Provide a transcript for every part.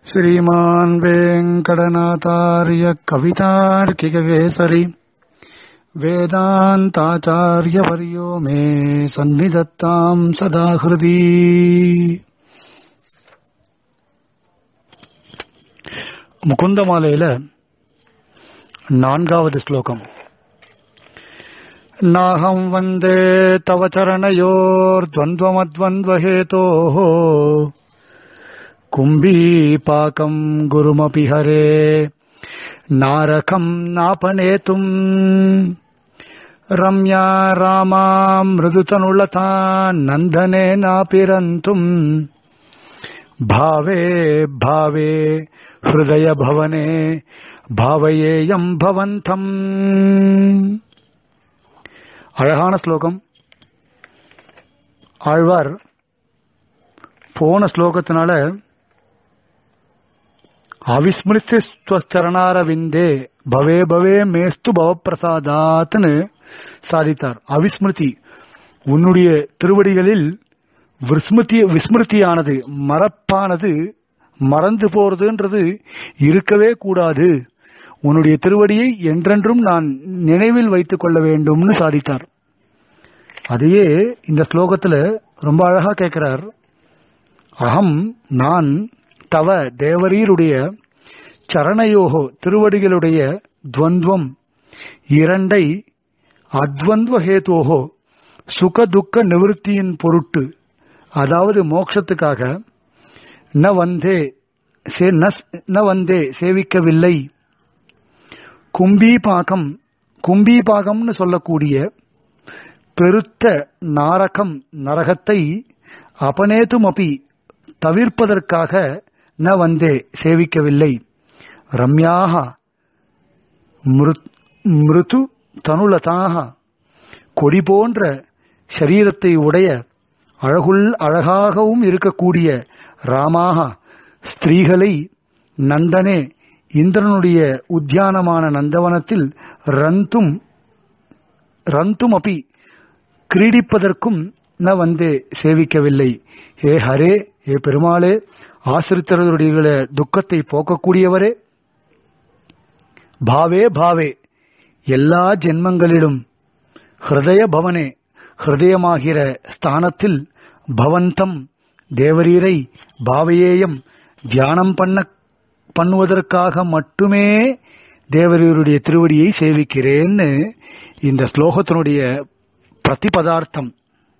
श्रीमान् वेङ्कटनाथार्य कवितार्किककेसरी वेदान्ताचार्यवर्यो मे सन्निधत्ताम् सदा हृदि முகுந்தமாலையில நான்காவது ஸ்லோகம் நாகம் வந்தே தவ சரணயோர்த்வन्द्वमद्वन्द्वहेतोः कुम्भीपाकम् गुरुमपि हरे नारकम् नापनेतुम् रम्या रामा मृदुतनुलता नन्दनेनापिरन्तुम् भावे भावे हृदयभवने भावयेयम् भवन्तम् அழகான ஸ்லோகம் ஆழ்வார் போன ஸ்லோகத்தினால அவிஸ்மிருத்தி ஸ்வச்சரணாரவிந்தே பவே பவே மேஸ்து பவப்பிரசாதாத்னு சாதித்தார் அவிஸ்மிருதி உன்னுடைய திருவடிகளில் விஸ்மிருதி விஸ்மிருதியானது மறப்பானது மறந்து போறதுன்றது இருக்கவே கூடாது உன்னுடைய திருவடியை என்றென்றும் நான் நினைவில் வைத்துக் கொள்ள வேண்டும்னு சாதித்தார் அதையே இந்த ஸ்லோகத்துல ரொம்ப அழகா கேட்கிறார் அகம் நான் தவ தேவரீருடைய சரணையோகோ திருவடிகளுடைய துவந்துவம் இரண்டை அத்வந்த்வ ஹேதோகோ சுக துக்க நிவர்த்தியின் பொருட்டு அதாவது மோட்சத்துக்காக ந வந்தே ந வந்தே சேவிக்கவில்லை கும்பீபாகம் கும்பீபாகம்னு சொல்லக்கூடிய பெருத்த நாரகம் நரகத்தை அபனேதும் அப்பி தவிர்ப்பதற்காக ந வந்தே சேவிக்கவில்லை ரம்யாக மிருது தனுலதாக கொடி போன்ற சரீரத்தை உடைய அழகுள் அழகாகவும் இருக்கக்கூடிய ராமாக ஸ்திரீகளை நந்தனே இந்திரனுடைய உத்தியானமான நந்தவனத்தில் ரந்தும் ரந்தும் அப்பி கிரீடிப்பதற்கும் ந வந்து சேவிக்கவில்லை ஏ ஹரே ஏ பெருமாளே ஆசிரித்தருடைய துக்கத்தை போக்கக்கூடியவரே பாவே பாவே எல்லா ஜென்மங்களிலும் ஹிருதய பவனே ஹிருதயமாகிற ஸ்தானத்தில் பவந்தம் தேவரீரை பாவையேயம் தியானம் பண்ண பண்ணுவதற்காக மட்டுமே தேவரீருடைய திருவடியை சேவிக்கிறேன்னு இந்த ஸ்லோகத்தினுடைய பிரதிபதார்த்தம்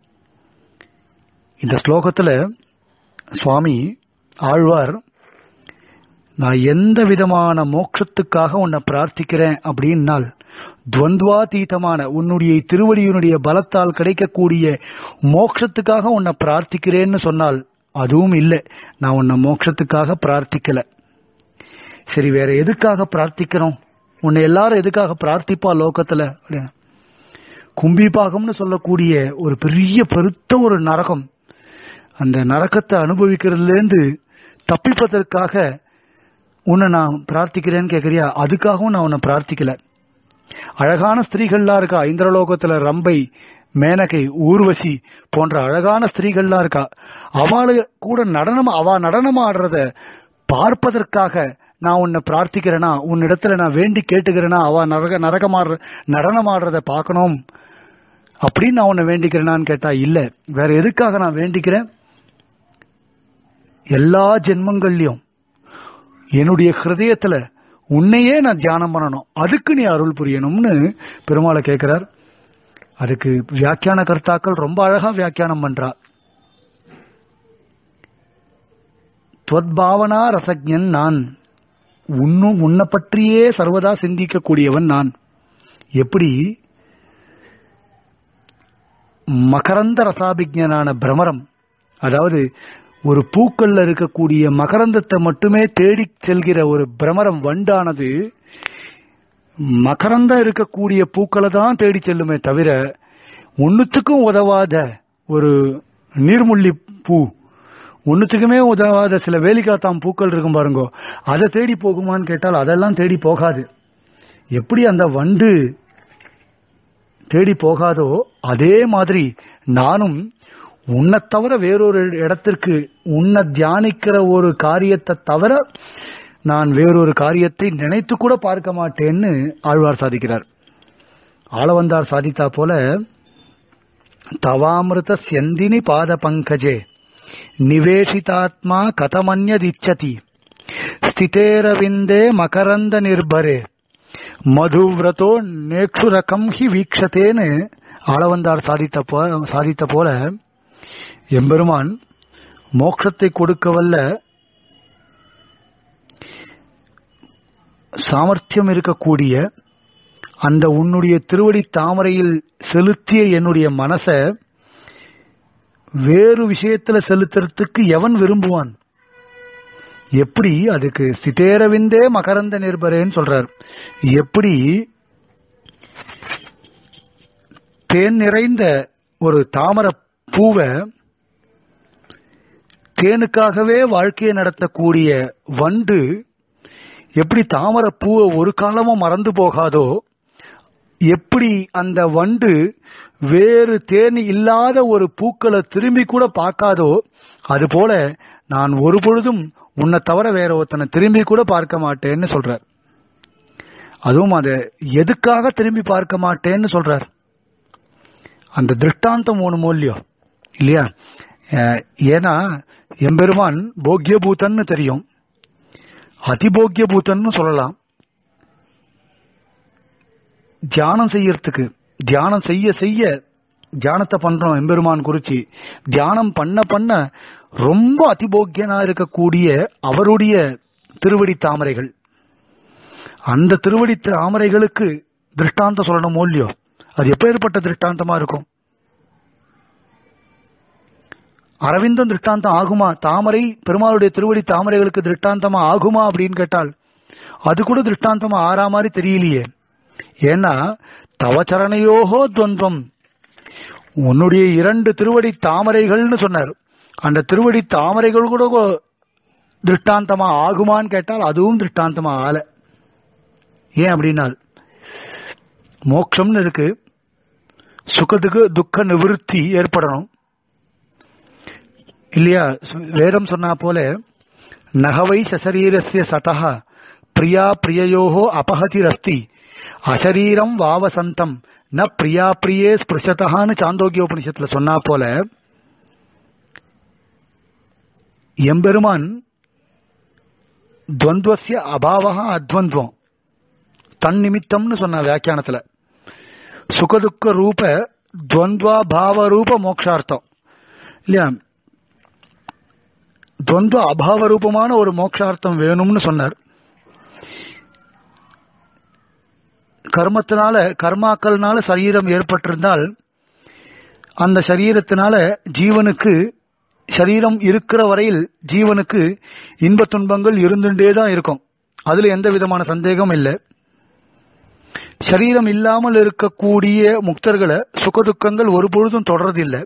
இந்த ஸ்லோகத்துல சுவாமி ஆழ்வார் நான் எந்த விதமான மோட்சத்துக்காக உன்னை பிரார்த்திக்கிறேன் அப்படின்னால் துவந்துவாதீதமான உன்னுடைய திருவடியினுடைய பலத்தால் கிடைக்கக்கூடிய மோட்சத்துக்காக உன்னை பிரார்த்திக்கிறேன்னு சொன்னால் அதுவும் இல்லை நான் உன்னை மோட்சத்துக்காக பிரார்த்திக்கல சரி வேற எதுக்காக பிரார்த்திக்கிறோம் உன்னை எல்லாரும் எதுக்காக பிரார்த்திப்பா லோகத்துல கும்பிபாகம்னு சொல்லக்கூடிய ஒரு பெரிய பெருத்த ஒரு நரகம் அந்த நரகத்தை அனுபவிக்கிறதுலேருந்து தப்பிப்பதற்காக உன்னை நான் பிரார்த்திக்கிறேன்னு கேட்கறியா அதுக்காகவும் நான் உன்னை பிரார்த்திக்கல அழகான ஸ்திரீகள்லாம் இருக்கா இந்திரலோகத்துல ரம்பை மேனகை ஊர்வசி போன்ற அழகான ஸ்திரீகள்லாம் இருக்கா அவளு கூட நடனம் அவ நடனம் ஆடுறத பார்ப்பதற்காக நான் உன்னை பிரார்த்திக்கிறேனா உன்னிடத்துல நான் வேண்டி கேட்டுக்கிறேனா அவ நரக நரகமாடுற நடனம் ஆடுறத பார்க்கணும் அப்படின்னு நான் உன்னை வேண்டிக்கிறேனான்னு கேட்டா இல்ல வேற எதுக்காக நான் வேண்டிக்கிறேன் எல்லா ஜென்மங்கள்லயும் என்னுடைய ஹிருதயத்துல உன்னையே நான் தியானம் பண்ணணும் அதுக்கு நீ அருள் புரியணும்னு பெருமாளை கேட்கிறார் அதுக்கு வியாக்கியான கர்த்தாக்கள் ரொம்ப அழகா வியாக்கியானம் பண்றா துவத்பாவனா ரசஜன் நான் உன்னும் உன்னை பற்றியே சர்வதா சிந்திக்கக்கூடியவன் நான் எப்படி மகரந்த ரசாபிஜனான பிரமரம் அதாவது ஒரு பூக்கள்ல இருக்கக்கூடிய மகரந்தத்தை மட்டுமே தேடி செல்கிற ஒரு பிரமரம் வண்டானது மகரந்தம் இருக்கக்கூடிய பூக்களை தான் தேடி செல்லுமே தவிர ஒன்னுத்துக்கும் உதவாத ஒரு நீர்முள்ளி பூ ஒன்னுத்துக்குமே உதவாத சில வேலிக்காத்தாம் பூக்கள் இருக்கும் பாருங்கோ அதை தேடி போகுமான்னு கேட்டால் அதெல்லாம் தேடி போகாது எப்படி அந்த வண்டு தேடி போகாதோ அதே மாதிரி நானும் உன்னை தவிர வேறொரு இடத்திற்கு உன்னை தியானிக்கிற ஒரு காரியத்தை தவிர நான் வேறொரு காரியத்தை நினைத்து கூட பார்க்க மாட்டேன்னு ஆழ்வார் சாதிக்கிறார் ஆளவந்தார் சாதித்தா போல தவாமிருத செந்தினி பாத பங்கஜே நிவேஷிதாத்மா கதமன்யதிச்சதி ஸ்திதேரவிந்தே மகரந்த நிர்பரே மதுவிரதோ நேற்றுரகம் ஹி வீக்ஷத்தேன்னு ஆளவந்தார் சாதித்த போ சாதித்த போல எம்பெருமான் மோட்சத்தை கொடுக்க வல்ல சாமர்த்தியம் இருக்கக்கூடிய அந்த உன்னுடைய திருவடி தாமரையில் செலுத்திய என்னுடைய மனச வேறு விஷயத்துல செலுத்துறதுக்கு எவன் விரும்புவான் எப்படி அதுக்கு சிதேரவிந்தே மகரந்த நிர்பரேன்னு சொல்றார் எப்படி தேன் நிறைந்த ஒரு தாமர பூவை தேனுக்காகவே வாழ்க்கையை நடத்தக்கூடிய வண்டு எப்படி தாமர பூவை ஒரு காலமும் மறந்து போகாதோ எப்படி அந்த வண்டு வேறு தேன் இல்லாத ஒரு பூக்களை திரும்பி கூட பார்க்காதோ அதுபோல நான் ஒரு பொழுதும் உன்னை தவிர வேற ஒருத்தனை திரும்பி கூட பார்க்க மாட்டேன்னு சொல்றார் அதுவும் அதை எதுக்காக திரும்பி பார்க்க மாட்டேன்னு சொல்றார் அந்த திருஷ்டாந்தம் ஒண்ணு மூலியம் இல்லையா அஹ், ஏன்னா எம்பெருமான் போக்கியபூதன்னு தெரியும் அதிபோக்கியபூதன்னு சொல்லலாம் தியானம் செய்யறதுக்கு தியானம் செய்ய செய்ய தியானத்தை பண்றோம் எம்பெருமான் குறிச்சி தியானம் பண்ண பண்ண ரொம்ப அதிபோக்கியனா இருக்கக்கூடிய அவருடைய திருவடி தாமரைகள் அந்த திருவடி தாமரைகளுக்கு திருஷ்டாந்தம் சொல்லணும் இல்லையோ அது எப்பேற்பட்ட திருஷ்டாந்தமா இருக்கும் அரவிந்தம் திருஷ்டாந்தம் ஆகுமா தாமரை பெருமாளுடைய திருவடி தாமரைகளுக்கு திருஷ்டாந்தமா ஆகுமா அப்படின்னு கேட்டால் அது கூட திருஷ்டாந்தமா ஆறா மாதிரி தெரியலையே ஏன்னா தவச்சரணையோகோ துவந்தம் உன்னுடைய இரண்டு திருவடி தாமரைகள்னு சொன்னார் அந்த திருவடி தாமரைகள் கூட திருஷ்டாந்தமா ஆகுமான்னு கேட்டால் அதுவும் திருஷ்டாந்தமா ஆல ஏன் அப்படின்னால் மோட்சம்னு இருக்கு சுகத்துக்கு துக்க நிவிருத்தி ஏற்படணும் இல்லையா சு- வேதம் சொன்னா போல நகவை சசரீரஸ்ய சதः பிரியா பிரியயோகோ அபகதிரஸ்தி அசரீரம் வாவசந்தம் ந பிரியா பிரியே ஸ்பிருஷதான்னு சாந்தோக்கிய உபனிஷத்துல சொன்னா போல எம்பெருமான் துவந்துவசிய அபாவா அத்வந்த்வம் தன் நிமித்தம்னு சொன்ன வியாக்கியானத்துல சுகதுக்க ரூப துவந்த்வா பாவ ரூப மோக்ஷார்த்தம் இல்லையா துவந்த அபாவ ரூபமான ஒரு மோட்சார்த்தம் வேணும்னு சொன்னார் கர்மத்தினால கர்மாக்கள்னால சரீரம் ஏற்பட்டிருந்தால் அந்த சரீரத்தினால ஜீவனுக்கு சரீரம் இருக்கிற வரையில் ஜீவனுக்கு இன்ப துன்பங்கள் இருந்துட்டே தான் இருக்கும் அதுல எந்த விதமான சந்தேகம் இல்லை சரீரம் இல்லாமல் இருக்கக்கூடிய முக்தர்களை சுகதுக்கங்கள் ஒரு பொழுதும் தொடர்றதில்லை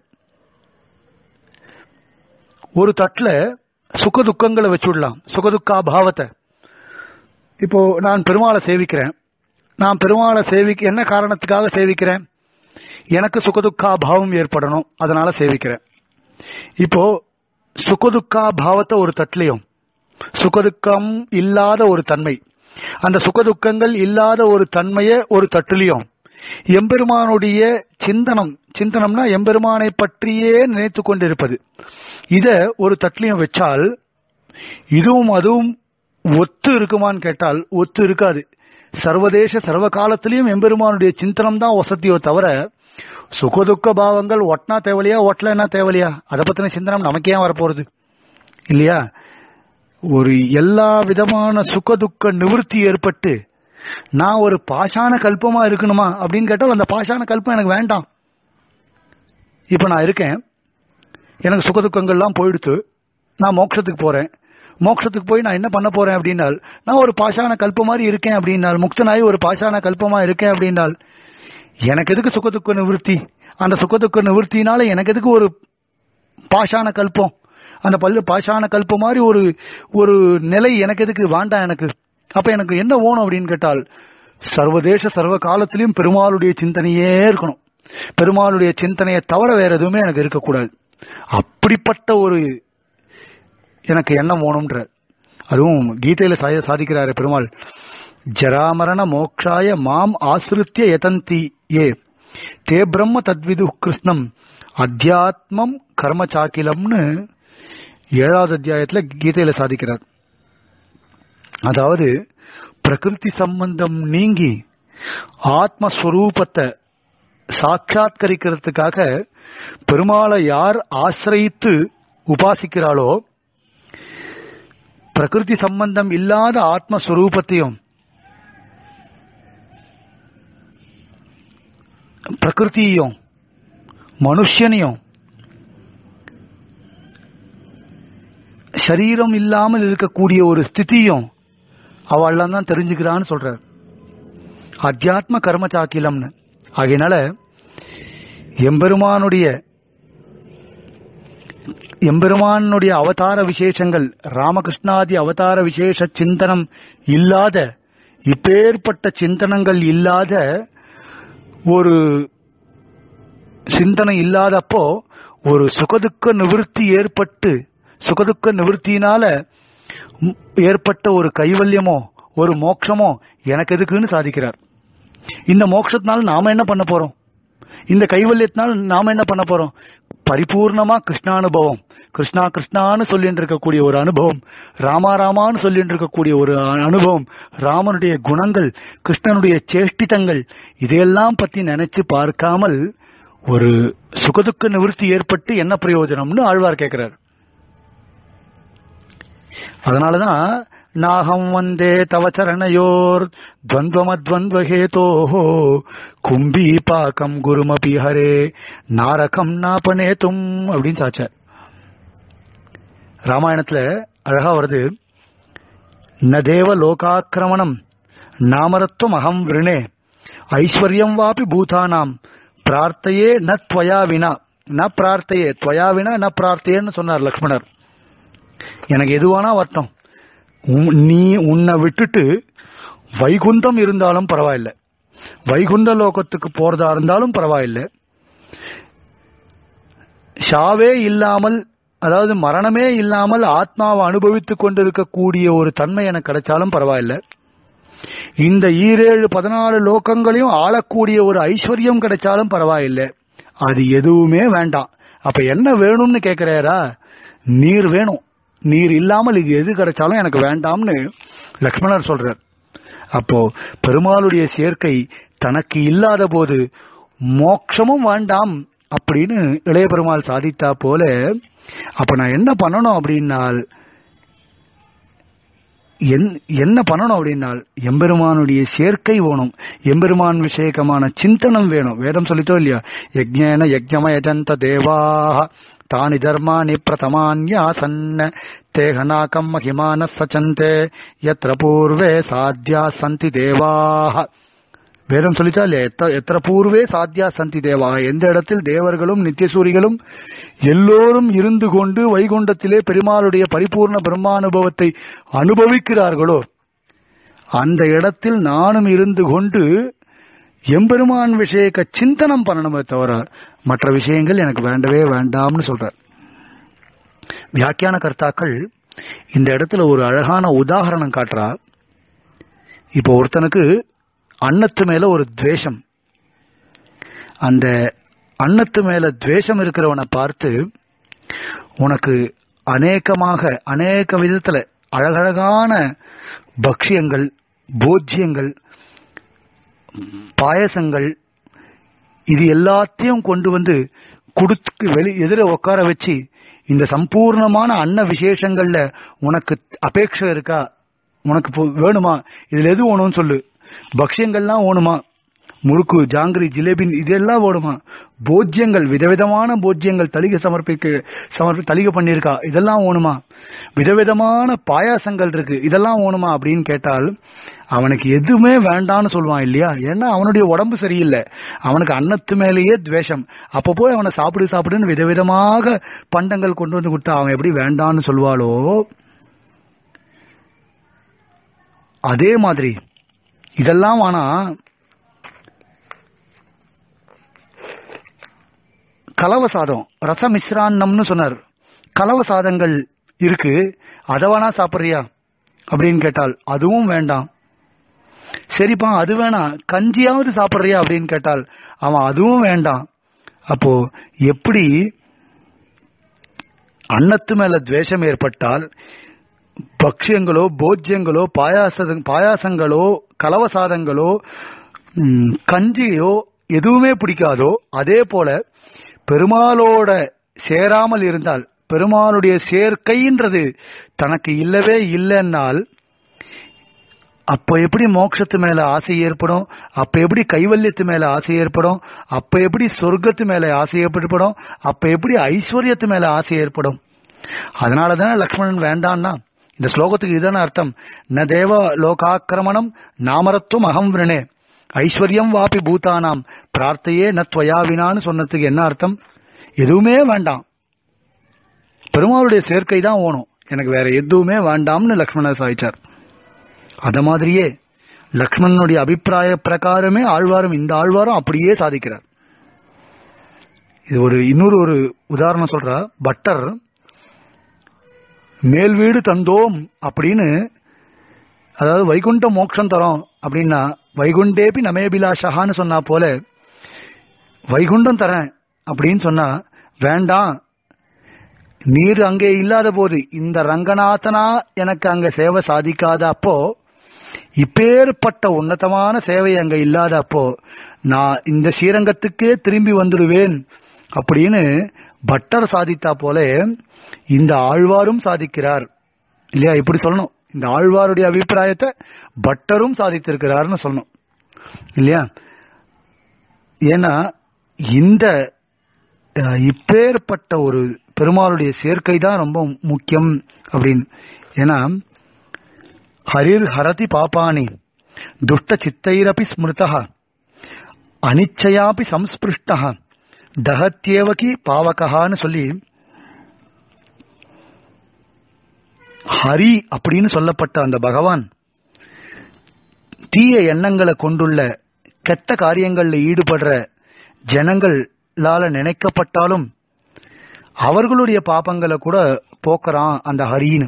ஒரு தட்டுல சுக துக்கங்களை வச்சுடலாம் சுகதுக்கா பாவத்தை இப்போ நான் பெருமாளை சேவிக்கிறேன் நான் பெருமாளை சேவிக்க என்ன காரணத்துக்காக சேவிக்கிறேன் எனக்கு சுகதுக்கா பாவம் ஏற்படணும் அதனால சேவிக்கிறேன் இப்போ சுகதுக்கா பாவத்தை ஒரு தட்டிலையும் சுகதுக்கம் இல்லாத ஒரு தன்மை அந்த சுகதுக்கங்கள் இல்லாத ஒரு தன்மையை ஒரு தட்டிலையும் எம்பெருமானுடைய சிந்தனம் சிந்தனம்னா எம்பெருமானை பற்றியே நினைத்து கொண்டிருப்பது இத ஒரு தட்டிலையும் வச்சால் இதுவும் அதுவும் ஒத்து இருக்குமான்னு கேட்டால் ஒத்து இருக்காது சர்வதேச சர்வ காலத்திலையும் எம்பெருமானுடைய சிந்தனம் தான் வசதியோ தவிர சுகதுக்க பாவங்கள் ஒட்டினா தேவலையா ஒட்டலைன்னா தேவலையா அதை பத்தின சிந்தனம் நமக்கே ஏன் வரப்போறது இல்லையா ஒரு எல்லா விதமான சுகதுக்க நிவர்த்தி ஏற்பட்டு நான் ஒரு பாஷான கல்பமா இருக்கணுமா அப்படின்னு கேட்டால் அந்த பாஷான கல்பம் எனக்கு வேண்டாம் இப்ப நான் இருக்கேன் எனக்கு சுகதுக்கங்கள்லாம் போயிடுத்து நான் மோட்சத்துக்கு போறேன் மோட்சத்துக்கு போய் நான் என்ன பண்ண போறேன் அப்படின்னால் நான் ஒரு பாஷான கல்ப மாதிரி இருக்கேன் அப்படின்னால் முக்தனாய் ஒரு பாஷான கல்பமா இருக்கேன் அப்படின்னால் எனக்கு எதுக்கு சுகதுக்க நிவர்த்தி அந்த சுகதுக்க நிவர்த்தினால எனக்கு எதுக்கு ஒரு பாஷான கல்பம் அந்த பல்லு பாஷான கல்பம் மாதிரி ஒரு ஒரு நிலை எனக்கு எதுக்கு வேண்டாம் எனக்கு அப்ப எனக்கு என்ன வேணும் அப்படின்னு கேட்டால் சர்வதேச சர்வ காலத்திலையும் பெருமாளுடைய சிந்தனையே இருக்கணும் பெருமாளுடைய சிந்தனையை தவிர வேற எதுவுமே எனக்கு இருக்கக்கூடாது அப்படிப்பட்ட ஒரு எனக்கு எண்ணம் வேணும்ன்ற அதுவும் கீதையில சாய- சாதிக்கிறாரு பெருமாள் ஜராமரண மோக்ஷாய மாம் ஆசிரித்திய யதந்தி ஏ தே பிரம்ம தத்விது கிருஷ்ணம் அத்தியாத்மம் கர்ம சாக்கிலம்னு ஏழாவது அத்தியாயத்துல கீதையில சாதிக்கிறார் அதாவது பிரகிருதி சம்பந்தம் நீங்கி ஆத்மஸ்வரூபத்தை சாட்சாத்கரிக்கிறதுக்காக பெருமாளை யார் ஆசிரயித்து உபாசிக்கிறாளோ பிரகிருதி சம்பந்தம் இல்லாத ஆத்மஸ்வரூபத்தையும் பிரகிருதியையும் மனுஷனையும் சரீரம் இல்லாமல் இருக்கக்கூடிய ஒரு ஸ்திதியும் அவள்லாம் தான் தெரிஞ்சுக்கிறான்னு சொல்றார் அத்தியாத்ம கர்ம சாக்கிலம்னு ஆகையினால எம்பெருமானுடைய எம்பெருமானுடைய அவதார விசேஷங்கள் ராமகிருஷ்ணாதி அவதார விசேஷ சிந்தனம் இல்லாத இப்பேற்பட்ட சிந்தனங்கள் இல்லாத ஒரு சிந்தனை இல்லாதப்போ ஒரு சுகதுக்க நிவிருத்தி ஏற்பட்டு சுகதுக்க நிவிருத்தினால ம், ஏற்பட்ட ஒரு கைவல்யமோ ஒரு மோட்சமோ எனக்கு எதுக்குன்னு சாதிக்கிறார் இந்த மோட்சத்தினால நாம என்ன பண்ண போறோம் இந்த கைவல்யத்தினால் நாம என்ன பண்ண போறோம் பரிபூர்ணமா கிருஷ்ணானுபவம் கிருஷ்ணா கிருஷ்ணான்னு சொல்லிட்டு இருக்கக்கூடிய ஒரு அனுபவம் ராமா ராமான்னு சொல்லிட்டு இருக்கக்கூடிய ஒரு அ- அனுபவம் ராமனுடைய குணங்கள் கிருஷ்ணனுடைய சேஷ்டிதங்கள் இதையெல்லாம் பத்தி நினைச்சு பார்க்காமல் ஒரு சுகதுக்க நிவர்த்தி ஏற்பட்டு என்ன பிரயோஜனம்னு ஆழ்வார் கேட்கிறார் அதனாலதான் நாகம் வந்தே தவ சரணையோர் துவந்தமத்வந்த்வஹேதோஹோ கும்பி பாக்கம் குருமபி ஹரே நாரகம் நாபனேதும் அப்படின்னு சாச்சார் ராமாயணத்துல அழகா வருது ந தேவ லோகாக்கிரமணம் நாமரத்துவம் அகம் விருணே ஐஸ்வர்யம் வாபி பூதானாம் பிரார்த்தையே ந துவயா வினா ந பிரார்த்தையே துவயா வினா ந பிரார்த்தையேன்னு சொன்னார் லக்ஷ்மணர் எனக்கு எதுவானா வரட்டும் உன்- நீ உன்னை விட்டுட்டு வைகுண்டம் இருந்தாலும் பரவாயில்ல வைகுண்ட லோகத்துக்கு போறதா இருந்தாலும் பரவாயில்ல ஷாவே இல்லாமல் அதாவது மரணமே இல்லாமல் ஆத்மாவை அனுபவித்துக் கொண்டிருக்கக்கூடிய ஒரு தன்மை எனக்கு கிடைச்சாலும் பரவாயில்ல இந்த ஈரேழு பதினாலு லோகங்களையும் ஆளக்கூடிய ஒரு ஐஸ்வர்யம் கிடைச்சாலும் பரவாயில்லை அது எதுவுமே வேண்டாம் அப்ப என்ன வேணும்னு கேக்குறாரா நீர் வேணும் நீர் இல்லாமல் இது எது கிடைச்சாலும் எனக்கு வேண்டாம்னு லக்ஷ்மணர் சொல்றார் அப்போ பெருமாளுடைய சேர்க்கை தனக்கு இல்லாத போது மோட்சமும் வேண்டாம் அப்படின்னு இளைய பெருமாள் சாதித்தா போல அப்ப நான் என்ன பண்ணணும் அப்படின்னால் என்- என்ன பண்ணணும் அப்படின்னால் எம்பெருமானுடைய சேர்க்கை வேணும் எம்பெருமான் விஷயகமான சிந்தனம் வேணும் வேதம் சொல்லித்தோ இல்லையா யஜ்ஞேன யஜ்ஞமயஜந்த தேவாக தானி தர்மாணி பிரதமான்யாசன்ன தேகநாகம் மகிமான சச்சந்தே யத்ர பூர்வே சாத்தியா சந்தி தேவாக வேதம் சொல்லிச்சா இல்லையா எத்த எத்திர பூர்வே சாத்தியா சந்தி தேவா எந்த இடத்தில் தேவர்களும் நித்தியசூரிகளும் எல்லோரும் இருந்து கொண்டு வைகுண்டத்திலே பெருமாளுடைய பரிபூர்ண பிரம்மானுபவத்தை அனுபவிக்கிறார்களோ அந்த இடத்தில் நானும் இருந்து கொண்டு எம்பெருமான் விஷயக்க சிந்தனம் பண்ணணுமே தவிர மற்ற விஷயங்கள் எனக்கு வேண்டவே வேண்டாம்னு சொல்றார் வியாக்கியான கர்த்தாக்கள் இந்த இடத்துல ஒரு அழகான உதாகரணம் காட்டுறா இப்போ ஒருத்தனுக்கு அன்னத்து மேல ஒரு துவேஷம் அந்த அன்னத்து மேல துவேஷம் இருக்கிறவனை பார்த்து உனக்கு அநேகமாக அநேக விதத்துல அழகழகான பக்ஷியங்கள் போஜ்யங்கள் பாயசங்கள் இது எல்லாத்தையும் கொண்டு வந்து குடுத்து வெளி எதிர உட்கார வச்சு இந்த சம்பூர்ணமான அன்ன விசேஷங்கள்ல உனக்கு அபேட்சை இருக்கா உனக்கு இப்போ வேணுமா இதுல எது வேணும்னு சொல்லு பக்ஷ்யங்கள்லாம் வேணுமா முறுக்கு ஜாங்கிரி ஜிலேபி இதெல்லாம் வேணுமா போஜ்யங்கள் விதவிதமான போஜ்யங்கள் தலிகை சமர்ப்பிக்க சமர்ப்பி தலிகை பண்ணியிருக்கா இதெல்லாம் வேணுமா விதவிதமான பாயாசங்கள் இருக்கு இதெல்லாம் வேணுமா அப்படின்னு கேட்டால் அவனுக்கு எதுவுமே வேண்டான்னு சொல்லுவான் இல்லையா ஏன்னா அவனுடைய உடம்பு சரியில்லை அவனுக்கு அன்னத்து மேலேயே துவேஷம் அப்ப போய் அவனை சாப்பிடு சாப்பிடுன்னு விதவிதமாக பண்டங்கள் கொண்டு வந்து கொடுத்தா அவன் எப்படி வேண்டான்னு சொல்வாளோ அதே மாதிரி இதெல்லாம் ஆனா கலவ சாதம் ரசமிஸ்ரான்னம்னு சொன்னார் கலவ சாதங்கள் இருக்கு அதை வேணா சாப்பிட்றியா அப்படின்னு கேட்டால் அதுவும் வேண்டாம் சரிப்பா அது வேணாம் கஞ்சியாவது சாப்பிட்றியா அப்படின்னு கேட்டால் அவன் அதுவும் வேண்டாம் அப்போ எப்படி அன்னத்து மேல துவேஷம் ஏற்பட்டால் பக்ஷியங்களோ போஜ்யங்களோ பாயாச பாயாசங்களோ கலவசாதங்களோ ம், கஞ்சியோ எதுவுமே பிடிக்காதோ அதே போல பெருமாளோட சேராமல் இருந்தால் பெருமாளுடைய சேர்க்கைன்றது தனக்கு இல்லவே இல்லைன்னால் அப்ப எப்படி மோட்சத்து மேல ஆசை ஏற்படும் அப்ப எப்படி கைவல்யத்து மேல ஆசை ஏற்படும் அப்ப எப்படி சொர்க்கத்து மேல ஆசை ஏற்படும் அப்ப எப்படி ஐஸ்வர்யத்து மேல ஆசை ஏற்படும் அதனால தானே லக்ஷ்மணன் வேண்டான்னா இந்த ஸ்லோகத்துக்கு இதுதானே அர்த்தம் ந தேவ லோகாக்கிரமணம் நாமரத்துவம் அகம் விரணே ஐஸ்வர்யம் வாபி பூதானாம் பிரார்த்தையே ந துவயாவினான்னு சொன்னதுக்கு என்ன அர்த்தம் எதுவுமே வேண்டாம் பெருமாளுடைய சேர்க்கை தான் ஓணும் எனக்கு வேற எதுவுமே வேண்டாம்னு லக்ஷ்மணர் சாதிச்சார் அத மாதிரியே லக்ஷ்மணனுடைய அபிப்பிராய பிரகாரமே ஆழ்வாரும் இந்த ஆழ்வாரும் அப்படியே சாதிக்கிறார் இது ஒரு இன்னொரு ஒரு உதாரணம் சொல்றா பட்டர் மேல் வீடு தந்தோம் அப்படின்னு அதாவது வைகுண்ட மோட்சம் தரோம் அப்படின்னா வைகுண்டேபி நமேபிலாஷகான்னு சொன்னா போல வைகுண்டம் தரேன் அப்படின்னு சொன்னா வேண்டாம் நீர் அங்கே இல்லாத போது இந்த ரங்கநாதனா எனக்கு அங்க சேவை சாதிக்காத அப்போ இப்பேற்பட்ட உன்னதமான சேவை அங்க இல்லாத அப்போ நான் இந்த ஸ்ரீரங்கத்துக்கே திரும்பி வந்துடுவேன் அப்படின்னு பட்டர் சாதித்தா போல இந்த ஆழ்வாரும் சாதிக்கிறார் இல்லையா இப்படி சொல்லணும் இந்த ஆழ்வாருடைய அபிப்பிராயத்தை பட்டரும் சாதித்திருக்கிறார்னு சொல்லணும் இல்லையா ஏன்னா இந்த அஹ், இப்பேற்பட்ட ஒரு பெருமாளுடைய சேர்க்கை தான் ரொம்ப முக்கியம் அப்படின்னு ஏன்னா ஹரிர் ஹரதி பாபானி துஷ்ட சித்தைரபி ஸ்மிருதா அனிச்சயாபி சம்ஸ்பிருஷ்டா தகத்யேவகி பாவகஹான்னு சொல்லி ஹரி அப்படின்னு சொல்லப்பட்ட அந்த பகவான் தீய எண்ணங்களை கொண்டுள்ள கெட்ட காரியங்கள்ல ஈடுபடுற ஜனங்களால நினைக்கப்பட்டாலும் அவர்களுடைய பாபங்களை கூட போக்குறான் அந்த ஹரின்னு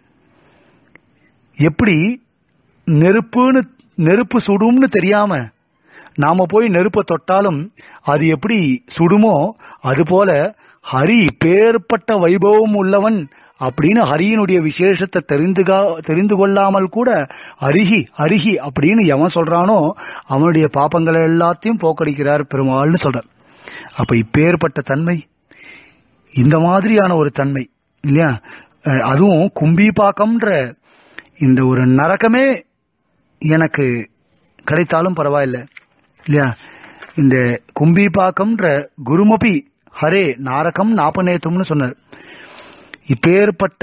எப்படி நெருப்புன்னு நெருப்பு சுடும்னு தெரியாம நாம போய் நெருப்பை தொட்டாலும் அது எப்படி சுடுமோ அதுபோல ஹரி பேர்பட்ட வைபவம் உள்ளவன் அப்படின்னு ஹரியினுடைய விசேஷத்தை தெரிந்துகா தெரிந்து கொள்ளாமல் கூட அருகி அருகி அப்படின்னு எவன் சொல்றானோ அவனுடைய பாப்பங்களை எல்லாத்தையும் போக்கடிக்கிறார் பெருமாள்னு சொல்றார் அப்ப இப்பேற்பட்ட தன்மை இந்த மாதிரியான ஒரு தன்மை இல்லையா அஹ் அதுவும் கும்பிபாக்கம்ன்ற இந்த ஒரு நரகமே எனக்கு கிடைத்தாலும் பரவாயில்ல இல்லையா இந்த கும்பிபாக்கம்ன்ற குருமபி ஹரே நாரகம் நாபநேத்தும்னு சொன்னார் இப்பேற்பட்ட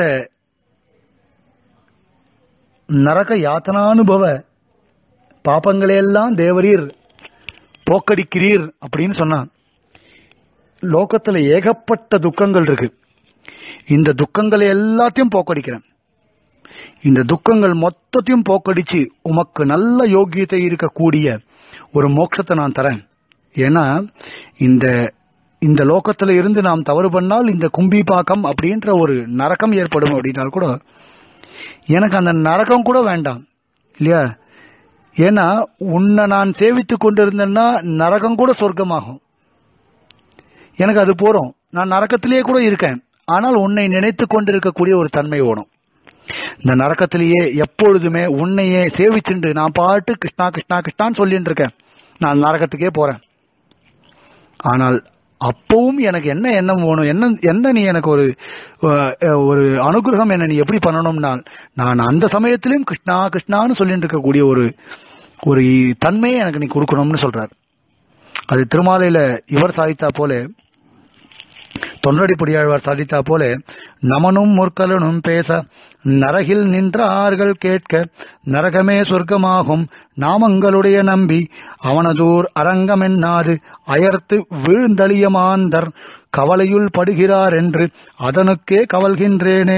நரக யாத்தனானுபவ பாப்பங்களையெல்லாம் தேவரீர் போக்கடிக்கிறீர் அப்படின்னு சொன்னான் லோகத்துல ஏகப்பட்ட துக்கங்கள் இருக்கு இந்த துக்கங்களை எல்லாத்தையும் போக்கடிக்கிறேன் இந்த துக்கங்கள் மொத்தத்தையும் போக்கடிச்சு உமக்கு நல்ல யோகியத்தை இருக்கக்கூடிய ஒரு மோட்சத்தை நான் தரேன் ஏன்னா இந்த இந்த லோகத்துல இருந்து நாம் தவறு பண்ணால் இந்த கும்பிபாக்கம் அப்படின்ற ஒரு நரகம் ஏற்படும் அப்படின்னால் கூட எனக்கு அந்த நரகம் கூட வேண்டாம் இல்லையா ஏன்னா உன்னை நான் சேவித்துக் கொண்டிருந்தேன்னா நரகம் கூட சொர்க்கமாகும் எனக்கு அது போறோம் நான் நரக்கத்திலேயே கூட இருக்கேன் ஆனால் உன்னை நினைத்து கொண்டிருக்கக்கூடிய ஒரு தன்மை ஓடும் இந்த நரக்கத்திலேயே எப்பொழுதுமே உன்னையே சேவிச்சுண்டு நான் பாட்டு கிருஷ்ணா கிருஷ்ணா கிருஷ்ணான்னு சொல்லிட்டு இருக்கேன் நான் நரகத்துக்கே போறேன் ஆனால் அப்பவும் எனக்கு என்ன எண்ணம் வேணும் என்ன என்ன நீ எனக்கு ஒரு அஹ், ஒரு அனுகிரகம் என்ன நீ எப்படி பண்ணணும்னா நான் அந்த சமயத்திலும் கிருஷ்ணா கிருஷ்ணான்னு சொல்லிட்டு இருக்கக்கூடிய ஒரு ஒரு தன்மையை எனக்கு நீ கொடுக்கணும்னு சொல்றார் அது திருமாலையில இவர் சாதித்தா போல தொண்டடி பொடியாழ்வார் சாதித்தா போல நமனும் முற்கலனும் பேச நரகில் நின்றார்கள் கேட்க நரகமே சொர்க்கமாகும் நாமங்களுடைய நம்பி அவனதூர் அரங்கமென்னாது அயர்த்து வீழ்ந்தளியமாந்தர் கவலையுள் படுகிறார் என்று அதனுக்கே கவல்கின்றேனே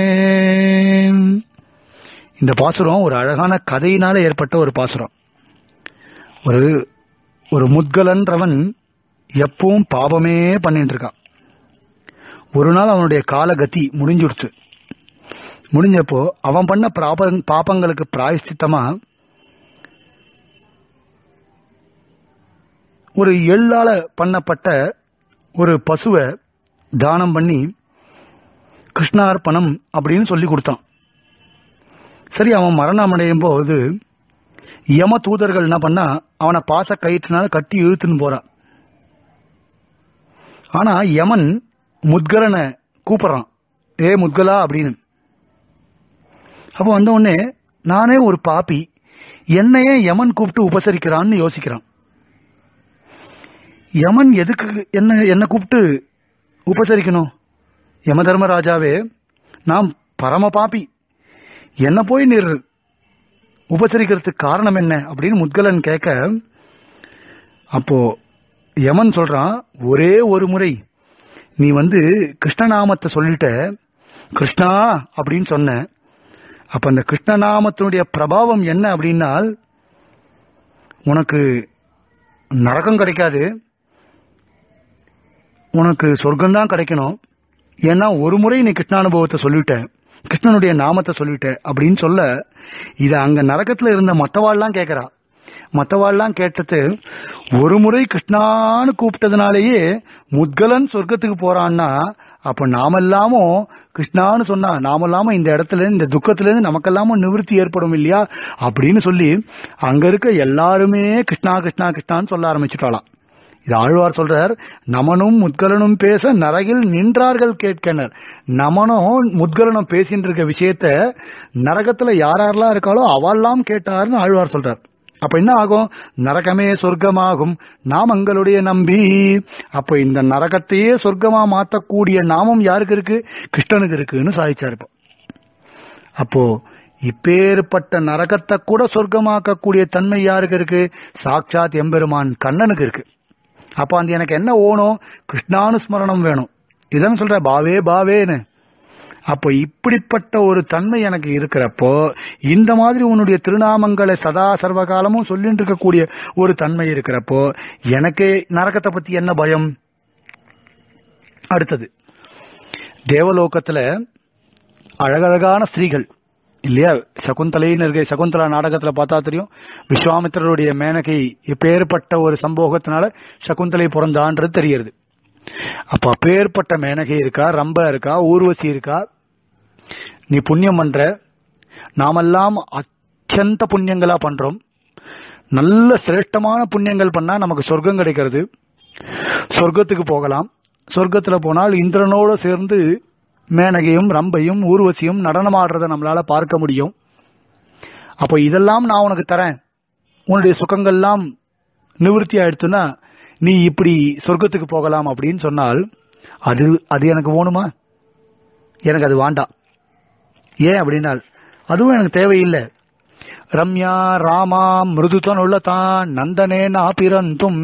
இந்த பாசுரம் ஒரு அழகான கதையினால ஏற்பட்ட ஒரு பாசுரம் ஒரு ஒரு முத்கலன்றவன் எப்பவும் பாவமே பண்ணிட்டு இருக்கான் ஒரு நாள் அவனுடைய காலகதி முடிஞ்சுடுச்சு முடிஞ்சப்போ அவன் பண்ண பாப பாப்பங்களுக்கு பிராயஷ்சித்தமா ஒரு எள்ளால பண்ணப்பட்ட ஒரு பசுவை தானம் பண்ணி கிருஷ்ணார்ப்பணம் அப்படின்னு சொல்லி கொடுத்தான் சரி அவன் மரணம் அடையும் போது யம தூதர்கள் என்ன பண்ணா அவனை பாச கயிற்றுனால கட்டி இழுத்துன்னு போறான் ஆனா யமன் முத்கலனை கூப்பிடுறான் ஏ முத்கலா அப்படின்னு அப்ப வந்த உடனே நானே ஒரு பாப்பி என்னையே யமன் கூப்பிட்டு உபசரிக்கிறான்னு யோசிக்கிறான் யமன் எதுக்கு என்ன என்ன கூப்பிட்டு உபசரிக்கணும் யம தர்மராஜாவே நான் பரம பாப்பி என்ன போய் நீர் உபசரிக்கிறதுக்கு காரணம் என்ன அப்படின்னு முத்கலன் கேட்க அப்போ யமன் சொல்றான் ஒரே ஒரு முறை நீ வந்து கிருஷ்ணநாமத்தை சொல்லிட்ட கிருஷ்ணா அப்படின்னு சொன்ன அப்ப அந்த கிருஷ்ணநாமத்தினுடைய பிரபாவம் என்ன அப்படின்னால் உனக்கு நரகம் கிடைக்காது உனக்கு சொர்க்கம்தான் கிடைக்கணும் ஏன்னா ஒரு முறை நீ கிருஷ்ணானுபவத்தை சொல்லிட்ட கிருஷ்ணனுடைய நாமத்தை சொல்லிட்ட அப்படின்னு சொல்ல இத அங்க நரகத்துல இருந்த மத்தவாள்லாம் கேக்குறா மத்தவாள்லாம் கேட்டது ஒரு முறை கிருஷ்ணான்னு கூப்பிட்டதுனாலேயே முத்கலன் சொர்க்கத்துக்கு போறான்னா அப்ப நாமெல்லாமும் கிருஷ்ணான்னு சொன்னா நாமெல்லாம இந்த இடத்துல இருந்து, இந்த துக்கத்துல இருந்து நமக்கெல்லாமும் நிவிருத்தி ஏற்படும் இல்லையா அப்படின்னு சொல்லி அங்க இருக்க எல்லாருமே கிருஷ்ணா கிருஷ்ணா கிருஷ்ணான்னு சொல்ல ஆரம்பிச்சுட்டாளாம் இது ஆழ்வார் சொல்றார் நமனும் முத்கலனும் பேச நரகில் நின்றார்கள் கேட்கனர் நமனும் முத்கலனும் பேசிட்டு இருக்க விஷயத்த நரகத்துல யார் யாரெல்லாம் இருக்காளோ அவெல்லாம் கேட்டார்னு ஆழ்வார் சொல்றார் அப்ப என்ன ஆகும் நரகமே சொர்க்கமாகும் நாமங்களுடைய நம்பி அப்ப இந்த நரகத்தையே சொர்க்கமா மாத்தக்கூடிய நாமம் யாருக்கு இருக்கு கிருஷ்ணனுக்கு இருக்குன்னு சாதிச்சார் இப்போ அப்போ இப்பேற்பட்ட நரகத்தை கூட சொர்க்கமாக்கக்கூடிய தன்மை யாருக்கு இருக்கு சாட்சாத் எம்பெருமான் கண்ணனுக்கு இருக்கு அப்ப அந்த எனக்கு என்ன ஓணும் கிருஷ்ணானுஸ்மரணம் வேணும் இதான் சொல்ற பாவே பாவேன்னு அப்போ இப்படிப்பட்ட ஒரு தன்மை எனக்கு இருக்கிறப்போ இந்த மாதிரி உன்னுடைய திருநாமங்களை சதா சர்வகாலமும் சொல்லிட்டு இருக்கக்கூடிய ஒரு தன்மை இருக்கிறப்போ எனக்கு நரகத்தை பத்தி என்ன பயம் அடுத்தது தேவலோகத்துல அழகழகான ஸ்திரீகள் இல்லையா சகுந்தலைன்னு இருக்க சகுந்தலா நாடகத்துல பார்த்தா தெரியும் விஸ்வாமித்திரருடைய மேனகை எப்பேற்பட்ட ஒரு சம்போகத்தினால சகுந்தலை பிறந்தான்றது தெரியுது அப்ப அப்பேற்பட்ட மேனகை இருக்கா ரம்ப இருக்கா ஊர்வசி இருக்கா நீ புண்ணியம் பண்ற நாமெல்லாம் அத்தியந்த புண்ணியங்களா பண்றோம் நல்ல சிரேஷ்டமான புண்ணியங்கள் பண்ணா நமக்கு சொர்க்கம் கிடைக்கிறது சொர்க்கத்துக்கு போகலாம் சொர்க்கத்துல போனால் இந்திரனோட சேர்ந்து மேனகையும் ரம்பையும் ஊர்வசியும் நடனமாடுறத நம்மளால பார்க்க முடியும் அப்போ இதெல்லாம் நான் உனக்கு தரேன் உன்னுடைய சுகங்கள்லாம் நிவர்த்தி ஆயிடுச்சுன்னா நீ இப்படி சொர்க்கத்துக்கு போகலாம் அப்படின்னு சொன்னால் அது அது எனக்கு வேணுமா எனக்கு அது வேண்டாம் ஏன் அப்படின்னால் அதுவும் எனக்கு தேவையில்லை ரம்யா ராமா மிருதுத்தன் உள்ளதான் நந்தனேன பிறந்தும்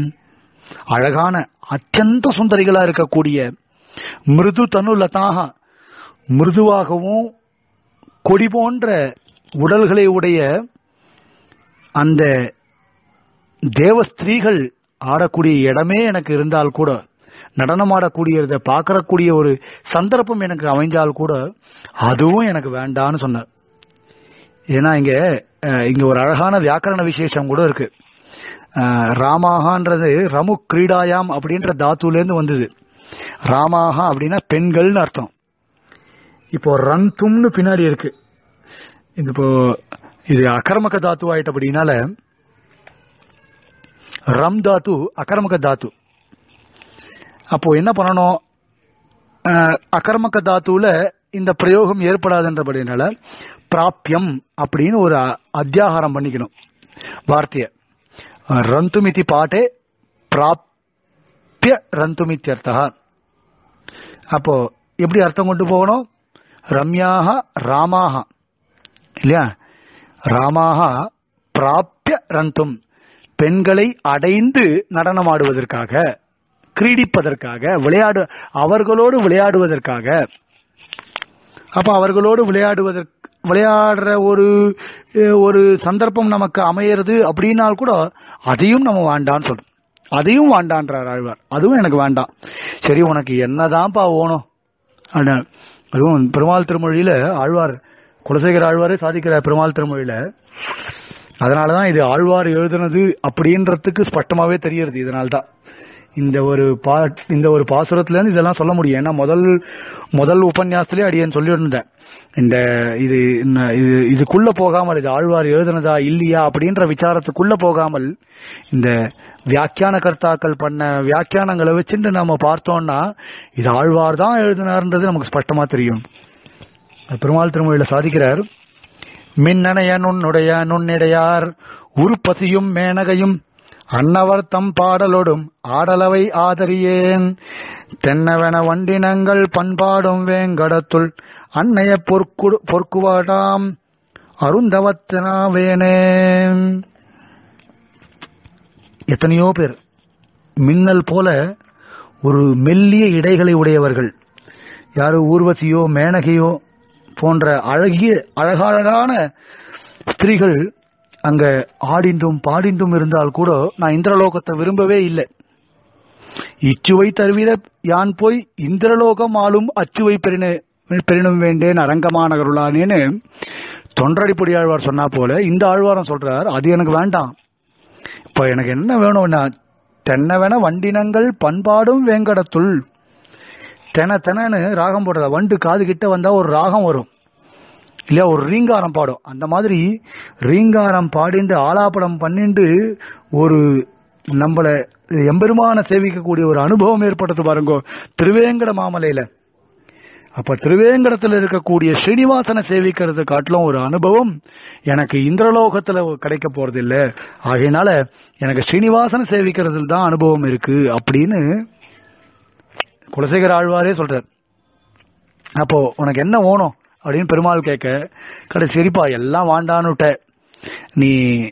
அழகான அத்தியந்த சுந்தரிகளா இருக்கக்கூடிய மிருது தனுலதாக மிருதுவாகவும் கொடி போன்ற உடல்களை உடைய அந்த தேவ ஸ்திரீகள் ஆடக்கூடிய இடமே எனக்கு இருந்தால் கூட நடனம் ஆடக்கூடியதை பார்க்கறக்கூடிய ஒரு சந்தர்ப்பம் எனக்கு அமைஞ்சால் கூட அதுவும் எனக்கு வேண்டான்னு சொன்னார் ஏன்னா இங்க அஹ், இங்க ஒரு அழகான வியாக்கரண விசேஷம் கூட இருக்கு அஹ், ராமாகான்றது ரமு கிரீடாயாம் அப்படின்ற தாத்துல இருந்து வந்தது ராமாகா அப்படின்னா பெண்கள்னு அர்த்தம் இப்போ ரந்தும்னு பின்னாடி இருக்கு இது இப்போ இது அகர்மக தாத்து ஆயிட்ட அப்படின்னால ரம் தாத்து அகர்மக தாத்து அப்போ என்ன பண்ணணும் அஹ், அகர்மக தாத்துல இந்த பிரயோகம் ஏற்படாதுன்றபடினால பிராப்யம் அப்படின்னு ஒரு அ- அத்தியாகாரம் பண்ணிக்கணும் வார்த்தைய அஹ், ரந்துமிதி பாட்டே பிராப்ய ரந்துமித்யர்த்தா அப்போ எப்படி அர்த்தம் கொண்டு போகணும் ரம்யாக ராமாக இல்லையா ராமாக பிராப்ய ரந்தும் பெண்களை அடைந்து நடனமாடுவதற்காக கிரீடிப்பதற்காக விளையாடு அவர்களோடு விளையாடுவதற்காக அப்ப அவர்களோடு விளையாடுவதற்கு விளையாடுற ஒரு அஹ், ஒரு சந்தர்ப்பம் நமக்கு அமையிறது அப்படின்னால் கூட அதையும் நம்ம வேண்டான்னு சொல்றோம் அதையும் வேண்டான்றார் ஆழ்வார் அதுவும் எனக்கு வேண்டாம் சரி உனக்கு என்னதான்ப்பா ஓணும் அப்படின்னா, அதுவும் பெருமாள் திருமொழியில ஆழ்வார் குலசேகர ஆழ்வாரே சாதிக்கிறார் பெருமாள் திருமொழியில அதனாலதான் இது ஆழ்வார் எழுதுனது அப்படின்றதுக்கு ஸ்பஷ்டமாவே தெரியறது இதனால்தான் இந்த ஒரு பா இந்த ஒரு பாசுரத்துல இருந்து இதெல்லாம் சொல்ல முடியும் ஏன்னா முதல் முதல் உபன்யாசத்திலே அடியேன் சொல்லியிருந்தேன் இந்த இது இன்ன- இது இதுக்குள்ள போகாமல் இது ஆழ்வார் எழுதுனதா இல்லையா அப்படின்ற விசாரத்துக்குள்ள போகாமல் இந்த வியாக்கியான கர்த்தாக்கள் பண்ண வியாக்கியானங்களை வச்சுட்டு நாம பார்த்தோம்னா இது ஆழ்வார் தான் எழுதினார்ன்றது நமக்கு ஸ்பஷ்டமா தெரியும் பெருமாள் திருமொழியில சாதிக்கிறார் மின்னணைய நுண்ணுடைய நுண்ணிடையார் உருப்பசியும் மேனகையும் அன்னவர் தம் பாடலொடும் ஆடலவை ஆதரியேன் தென்னவென வண்டினங்கள் பண்பாடும் வேங்கடத்துள் அன்னைய பொற்கு பொற்குவாடாம் அருந்தவத்தனாவேனே எத்தனையோ பேர் மின்னல் போல ஒரு மெல்லிய இடைகளை உடையவர்கள் யாரு ஊர்வசியோ மேனகையோ போன்ற அழகிய அழகழகான ஸ்திரீகள் அங்க ஆடின்றும் பாடின்றும் இருந்தால் கூட நான் இந்திரலோகத்தை விரும்பவே இல்லை இச்சுவை தருவிட யான் போய் இந்திரலோகம் ஆளும் அச்சுவை பெறின பெறினும் வேண்டேன் அரங்கமானகருளானேன்னு தொன்றடிப்பொடி ஆழ்வார் சொன்னா போல இந்த ஆழ்வாரம் சொல்றார் அது எனக்கு வேண்டாம் இப்ப எனக்கு என்ன வேணும்னா தென்னவென வண்டினங்கள் பண்பாடும் வேங்கடத்துள் தென தெனன்னு ராகம் போடுறதா வண்டு காது கிட்ட வந்தா ஒரு ராகம் வரும் இல்லையா ஒரு ரீங்காரம் பாடும் அந்த மாதிரி ரீங்காரம் பாடிண்டு ஆலாபடம் பண்ணிண்டு ஒரு நம்மள எம்பெருமான சேவிக்கக்கூடிய ஒரு அனுபவம் ஏற்பட்டது பாருங்க திருவேங்கட மாமலையில அப்ப திருவேங்கடத்துல இருக்கக்கூடிய ஸ்ரீனிவாசனை சேவிக்கிறது காட்டிலும் ஒரு அனுபவம் எனக்கு இந்திரலோகத்துல கிடைக்க போறது இல்ல ஆகையினால எனக்கு ஸ்ரீனிவாசனை சேவிக்கிறதுல தான் அனுபவம் இருக்கு அப்படின்னு குலசேகர ஆழ்வாரே சொல்றார் அப்போ உனக்கு என்ன ஓணும் அப்படின்னு பெருமாள் கேட்க கடை சரிப்பா எல்லாம் வாண்டான்னுட்ட நீ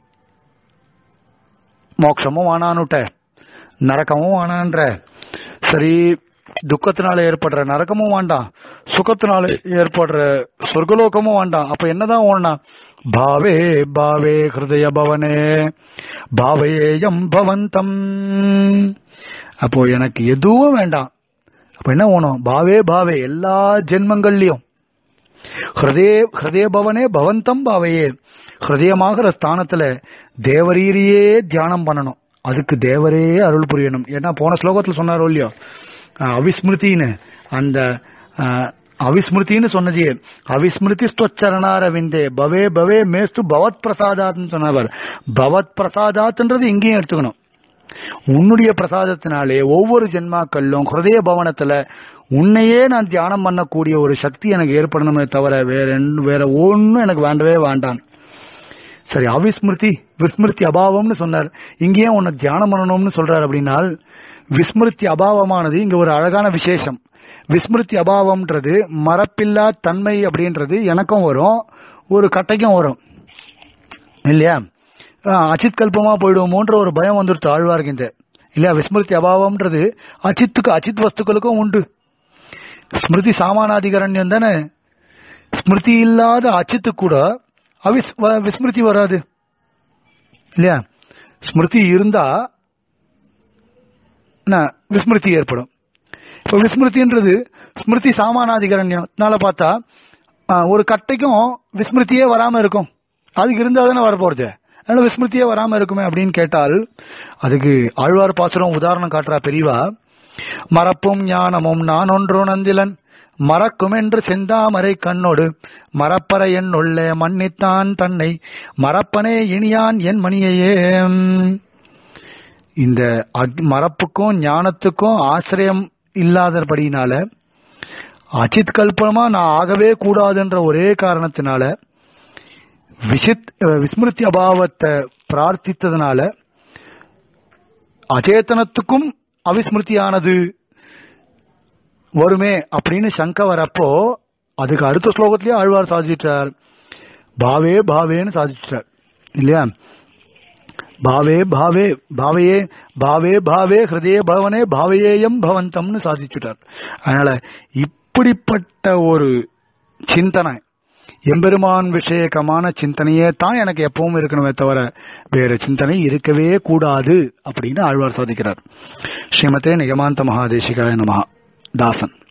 மோட்சமும் வானான்னுட்ட நரக்கமும் வானான்ற சரி துக்கத்தினால ஏற்படுற நரக்கமும் வேண்டாம் சுகத்தினால ஏற்படுற சொர்க்கலோகமும் வேண்டாம் அப்ப என்னதான் ஓடனா பாவே பாவே ஹிருதய பவனே பாவேயம் பவந்தம் அப்போ எனக்கு எதுவும் வேண்டாம் அப்ப என்ன ஓணும் பாவே பாவே எல்லா ஜென்மங்கள்லயும் ஹிருதய ஹிருதய பவனே பவந்தம் பாவையே ஹிருதயமாகிற ஸ்தானத்துல தேவரீரியே தியானம் பண்ணணும் அதுக்கு தேவரே அருள் புரியணும் ஏன்னா போன ஸ்லோகத்துல சொன்னாரோ இல்லையோ அஹ் அவிஸ்மிருதின்னு அந்த அஹ், அவிஸ்மிருதின்னு சொன்னதே அவிஸ்மிருதி ஸ்வச்சரணாரவிந்தே பவே பவே மேஸ்து பவத் பிரசாதாத்னு சொன்னவர் பவத் பிரசாதாத்ன்றது இங்கேயும் எடுத்துக்கணும் உன்னுடைய பிரசாதத்தினாலே ஒவ்வொரு ஜென்மாக்களிலும் ஹிருதய பவனத்துல உன்னையே நான் தியானம் பண்ணக்கூடிய ஒரு சக்தி எனக்கு ஏற்படணுமே தவிர வேற எந்த- வேற ஒன்னும் எனக்கு வேண்டவே வேண்டாம் சரி அவிஸ்மிருதி விஸ்மிருதி அபாவம்னு சொன்னார் இங்கேயும் உன்னை தியானம் பண்ணணும்னு சொல்றார் அப்படின்னால் விஸ்மிருதி அபாவமானது இங்க ஒரு அழகான விசேஷம் விஸ்மிருதி அபாவம்ன்றது மரப்பில்லா தன்மை அப்படின்றது எனக்கும் வரும் ஒரு கட்டைக்கும் வரும் இல்லையா ஆஹ் அச்சித் கல்பமா போயிடுவோமோன்ற ஒரு பயம் வந்துருச்சு ஆழ்வாருக்கு இந்த இல்லையா விஸ்மிருதி அபாவம்ன்றது அச்சித்துக்கு அச்சித் வஸ்துக்களுக்கும் உண்டு ஸ்மிருதி சாமானாதிகரண்யம் தானே ஸ்மிருதி இல்லாத அச்சித்து கூட அவிஸ் வ- விஸ்மிருதி வராது இல்லையா ஸ்மிருதி இருந்தா என்ன, விஸ்மிருதி ஏற்படும் இப்போ விஸ்மிருதின்றது ஸ்மிருதி சாமானாதிகரண்யம்னால பார்த்தா ஆ, ஒரு கட்டைக்கும் விஸ்மிருதியே வராம இருக்கும் அதுக்கு இருந்தா தானே வரப்போறது அதனால விஸ்மிருதியே வராம இருக்குமே அப்படின்னு கேட்டால் அதுக்கு ஆழ்வார் பாசுரம் உதாரணம் காட்டுறா பெரியவா மறப்பும் ஞானமும் நான் ஒன்று நந்திலன் மறக்கும் என்று செந்தாமரை கண்ணோடு மறப்பற என் உள்ளே மன்னித்தான் தன்னை மறப்பனே இனியான் என் மணியையே இந்த அக்- மறப்புக்கும் ஞானத்துக்கும் ஆசிரியம் இல்லாதபடினால அச்சித் கல்பனமா நான் ஆகவே கூடாதுன்ற ஒரே காரணத்தினால விசித் அஹ் விஸ்மிருதி அபாவத்தை பிரார்த்தித்ததுனால அச்சேதனத்துக்கும் அவிஸ்மிருதியானது வருமே அப்படின்னு சங்க வரப்போ அதுக்கு அடுத்த ஸ்லோகத்திலேயே ஆழ்வார் சாதிச்சிட்டார் பாவே பாவேன்னு சாதிச்சிட்டார் இல்லையா பாவே பாவே பாவையே பாவே பாவே ஹிருதய பவனே பாவையேயம் பவந்தம்னு சாதிச்சுட்டார் அதனால இப்படிப்பட்ட ஒரு சிந்தனை எம்பெருமான் விஷயகமான சிந்தனையே தான் எனக்கு எப்பவும் இருக்கணுமே தவிர வேற சிந்தனை இருக்கவே கூடாது அப்படின்னு ஆழ்வார் சாதிக்கிறார் ஸ்ரீமதே நிகமாந்த மகாதேசிகாய நமஹா தாசன்